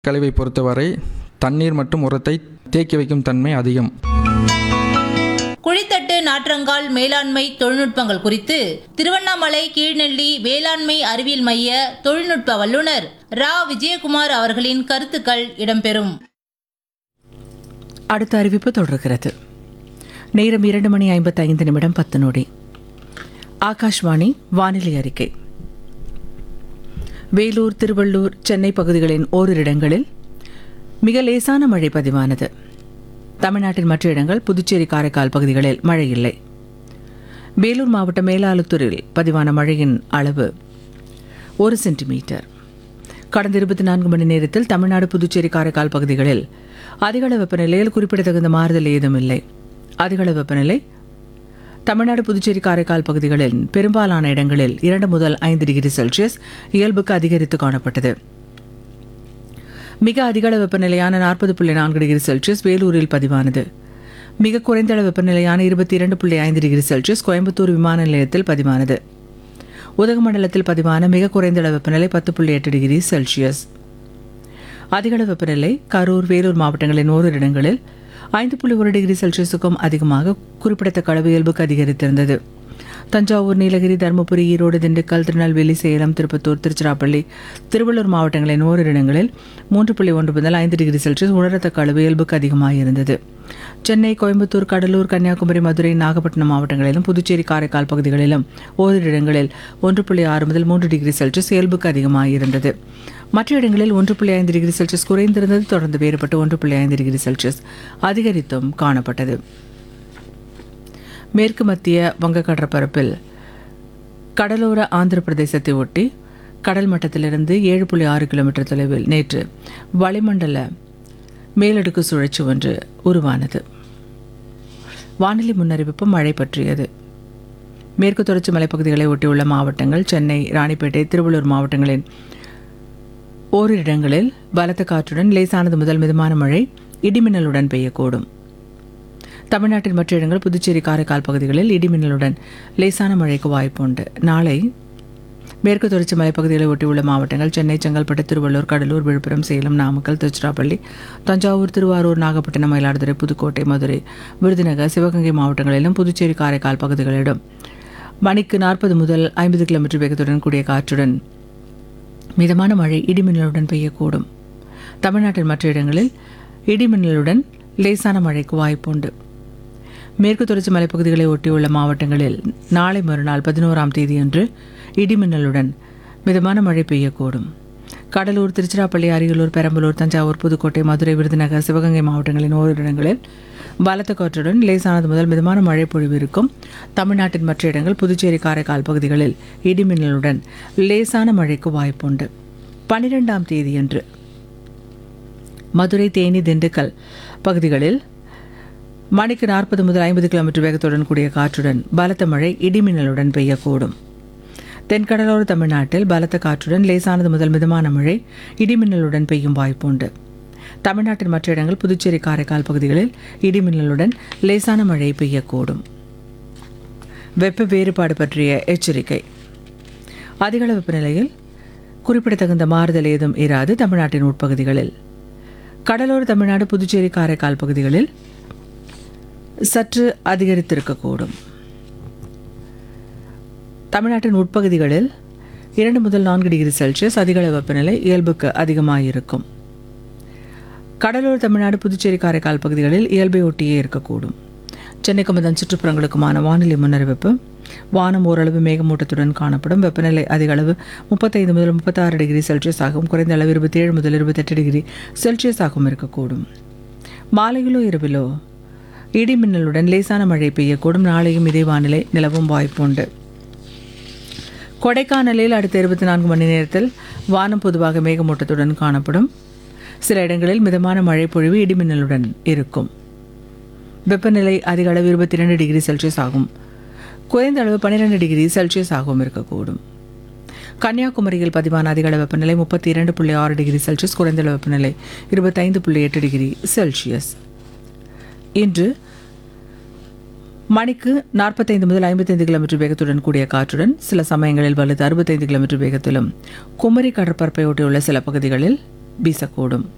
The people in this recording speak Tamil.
கழிவை பொறுத்தவரை தண்ணீர் மற்றும் உரத்தை தேக்கி வைக்கும் தன்மை அதிகம் குழித்தட்டு நாற்றங்கால் மேலாண்மை தொழில்நுட்பங்கள் குறித்து திருவண்ணாமலை கீழ்நெல்லி வேளாண்மை அறிவியல் மைய தொழில்நுட்ப வல்லுநர் ரா விஜயகுமார் அவர்களின் கருத்துக்கள் இடம்பெறும் அடுத்த அறிவிப்பு தொடர்கிறது நேரம் இரண்டு மணி ஐம்பத்தைந்து நிமிடம் பத்து நொடி ஆகாஷ்வாணி வானிலை அறிக்கை வேலூர் திருவள்ளூர் சென்னை பகுதிகளின் ஓரிரு இடங்களில் மிக லேசான மழை பதிவானது தமிழ்நாட்டின் மற்ற இடங்கள் புதுச்சேரி காரைக்கால் பகுதிகளில் மழை இல்லை வேலூர் மாவட்டம் மேலாளுத்தூரில் பதிவான மழையின் அளவு ஒரு சென்டிமீட்டர் கடந்த இருபத்தி நான்கு மணி நேரத்தில் தமிழ்நாடு புதுச்சேரி காரைக்கால் பகுதிகளில் அதிகள வெப்பநிலையில் குறிப்பிடத்தகுந்த மாறுதல் ஏதும் இல்லை அதிகள வெப்பநிலை தமிழ்நாடு புதுச்சேரி காரைக்கால் பகுதிகளில் பெரும்பாலான இடங்களில் இரண்டு முதல் ஐந்து டிகிரி செல்சியஸ் இயல்புக்கு அதிகரித்து காணப்பட்டது மிக அதிகள வெப்பநிலையான நாற்பது புள்ளி நான்கு டிகிரி செல்சியஸ் வேலூரில் பதிவானது மிக குறைந்த அளவு வெப்பநிலையான இருபத்தி இரண்டு புள்ளி ஐந்து டிகிரி செல்சியஸ் கோயம்புத்தூர் விமான நிலையத்தில் பதிவானது உதகமண்டலத்தில் பதிவான மிக குறைந்த அளவு வெப்பநிலை பத்து புள்ளி எட்டு டிகிரி செல்சியஸ் அதிகளவு வெப்பநிலை கரூர் வேலூர் மாவட்டங்களின் ஓரிரு இடங்களில் ஐந்து புள்ளி ஒரு டிகிரி செல்சியஸுக்கும் அதிகமாக குறிப்பிடத்தக்க அளவு இயல்புக்கு அதிகரித்திருந்தது தஞ்சாவூர் நீலகிரி தருமபுரி ஈரோடு திண்டுக்கல் திருநெல்வேலி சேலம் திருப்பத்தூர் திருச்சிராப்பள்ளி திருவள்ளூர் மாவட்டங்களின் ஓரிரு இடங்களில் மூன்று புள்ளி ஒன்று முதல் ஐந்து டிகிரி செல்சியஸ் உணரத்தக்க அளவு இயல்புக்கு அதிகமாக இருந்தது சென்னை கோயம்புத்தூர் கடலூர் கன்னியாகுமரி மதுரை நாகப்பட்டினம் மாவட்டங்களிலும் புதுச்சேரி காரைக்கால் பகுதிகளிலும் ஓரிரு இடங்களில் ஒன்று புள்ளி ஆறு முதல் மூன்று டிகிரி செல்சியஸ் இயல்புக்கு அதிகமாக இருந்தது மற்ற இடங்களில் ஒன்று புள்ளி ஐந்து டிகிரி செல்சியஸ் குறைந்திருந்தது தொடர்ந்து வேறுபட்டு ஒன்று புள்ளி ஐந்து டிகிரி செல்சியஸ் அதிகரித்தும் காணப்பட்டது மேற்கு மத்திய வங்கக்கடற்பரப்பில் கடலோர ஆந்திர பிரதேசத்தை ஒட்டி கடல் மட்டத்திலிருந்து ஏழு புள்ளி ஆறு கிலோமீட்டர் தொலைவில் நேற்று வளிமண்டல மேலடுக்கு சுழற்சி ஒன்று உருவானது வானிலை முன்னறிவிப்பு மழை பற்றியது மேற்கு தொடர்ச்சி மலைப்பகுதிகளை ஒட்டியுள்ள மாவட்டங்கள் சென்னை ராணிப்பேட்டை திருவள்ளூர் மாவட்டங்களின் ஓரிரு இடங்களில் பலத்த காற்றுடன் லேசானது முதல் மிதமான மழை இடிமின்னலுடன் பெய்யக்கூடும் தமிழ்நாட்டின் மற்ற இடங்கள் புதுச்சேரி காரைக்கால் பகுதிகளில் இடிமின்னலுடன் லேசான மழைக்கு வாய்ப்புண்டு நாளை மேற்கு தொடர்ச்சி மலைப்பகுதிகளை ஒட்டியுள்ள மாவட்டங்கள் சென்னை செங்கல்பட்டு திருவள்ளூர் கடலூர் விழுப்புரம் சேலம் நாமக்கல் திருச்சிராப்பள்ளி தஞ்சாவூர் திருவாரூர் நாகப்பட்டினம் மயிலாடுதுறை புதுக்கோட்டை மதுரை விருதுநகர் சிவகங்கை மாவட்டங்களிலும் புதுச்சேரி காரைக்கால் பகுதிகளிலும் மணிக்கு நாற்பது முதல் ஐம்பது கிலோமீட்டர் வேகத்துடன் கூடிய காற்றுடன் மிதமான மழை இடிமின்னலுடன் பெய்யக்கூடும் தமிழ்நாட்டின் மற்ற இடங்களில் இடிமின்னலுடன் லேசான மழைக்கு வாய்ப்புண்டு மேற்கு தொடர்ச்சி மலைப்பகுதிகளை ஒட்டியுள்ள மாவட்டங்களில் நாளை மறுநாள் பதினோராம் தேதியன்று இடிமின்னலுடன் மிதமான மழை பெய்யக்கூடும் கடலூர் திருச்சிராப்பள்ளி அரியலூர் பெரம்பலூர் தஞ்சாவூர் புதுக்கோட்டை மதுரை விருதுநகர் சிவகங்கை மாவட்டங்களின் ஓரிரு இடங்களில் பலத்த காற்றுடன் லேசானது முதல் மிதமான மழை பொழிவு இருக்கும் தமிழ்நாட்டின் மற்ற இடங்கள் புதுச்சேரி காரைக்கால் பகுதிகளில் இடிமின்னலுடன் லேசான மழைக்கு வாய்ப்புண்டு பனிரெண்டாம் தேதியன்று மதுரை தேனி திண்டுக்கல் பகுதிகளில் மணிக்கு நாற்பது முதல் ஐம்பது கிலோமீட்டர் வேகத்துடன் கூடிய காற்றுடன் பலத்த மழை இடிமின்னலுடன் பெய்யக்கூடும் தென்கடலோர தமிழ்நாட்டில் பலத்த காற்றுடன் லேசானது முதல் மிதமான மழை இடிமின்னலுடன் பெய்யும் வாய்ப்புண்டு தமிழ்நாட்டின் மற்ற இடங்கள் புதுச்சேரி காரைக்கால் பகுதிகளில் இடிமின்னலுடன் லேசான மழை பெய்யக்கூடும் வெப்ப வேறுபாடு பற்றிய எச்சரிக்கை அதிகள வெப்பநிலையில் குறிப்பிடத்தகுந்த மாறுதல் ஏதும் இராது தமிழ்நாட்டின் உட்பகுதிகளில் கடலோர தமிழ்நாடு புதுச்சேரி காரைக்கால் பகுதிகளில் சற்று அதிகரித்திருக்கக்கூடும் தமிழ்நாட்டின் உட்பகுதிகளில் இரண்டு முதல் நான்கு டிகிரி செல்சியஸ் அதிகள வெப்பநிலை இயல்புக்கு அதிகமாக இருக்கும் கடலோர தமிழ்நாடு புதுச்சேரி காரைக்கால் பகுதிகளில் இயல்பை ஒட்டியே இருக்கக்கூடும் சென்னைக்கும் அதன் சுற்றுப்புறங்களுக்குமான வானிலை முன்னறிவிப்பு வானம் ஓரளவு மேகமூட்டத்துடன் காணப்படும் வெப்பநிலை அதிக அளவு முப்பத்தைந்து முதல் முப்பத்தாறு டிகிரி செல்சியஸ் ஆகவும் குறைந்த அளவு இருபத்தேழு முதல் இருபத்தெட்டு டிகிரி செல்சியஸ் ஆகவும் இருக்கக்கூடும் மாலையிலோ இரவிலோ இடி மின்னலுடன் லேசான மழை பெய்யக்கூடும் நாளையும் இதே வானிலை நிலவும் வாய்ப்புண்டு கொடைக்கானலில் அடுத்த இருபத்தி நான்கு மணி நேரத்தில் வானம் பொதுவாக மேகமூட்டத்துடன் காணப்படும் சில இடங்களில் மிதமான மழை பொழிவு இடிமின்னலுடன் இருக்கும் வெப்பநிலை அதிக அளவு இருபத்தி இரண்டு டிகிரி செல்சியஸ் ஆகும் குறைந்த அளவு பன்னிரெண்டு டிகிரி செல்சியஸ் ஆகவும் இருக்கக்கூடும் கன்னியாகுமரியில் பதிவான அதிக அளவு வெப்பநிலை முப்பத்தி இரண்டு புள்ளி ஆறு டிகிரி செல்சியஸ் குறைந்த அளவு வெப்பநிலை இருபத்தைந்து புள்ளி எட்டு டிகிரி செல்சியஸ் இன்று மணிக்கு நாற்பத்தைந்து முதல் ஐம்பத்தைந்து கிலோமீட்டர் வேகத்துடன் கூடிய காற்றுடன் சில சமயங்களில் வலுத்து அறுபத்தைந்து கிலோமீட்டர் வேகத்திலும் குமரி கடற்பரப்பை ஒட்டியுள்ள சில பகுதிகளில் வீசக்கூடும்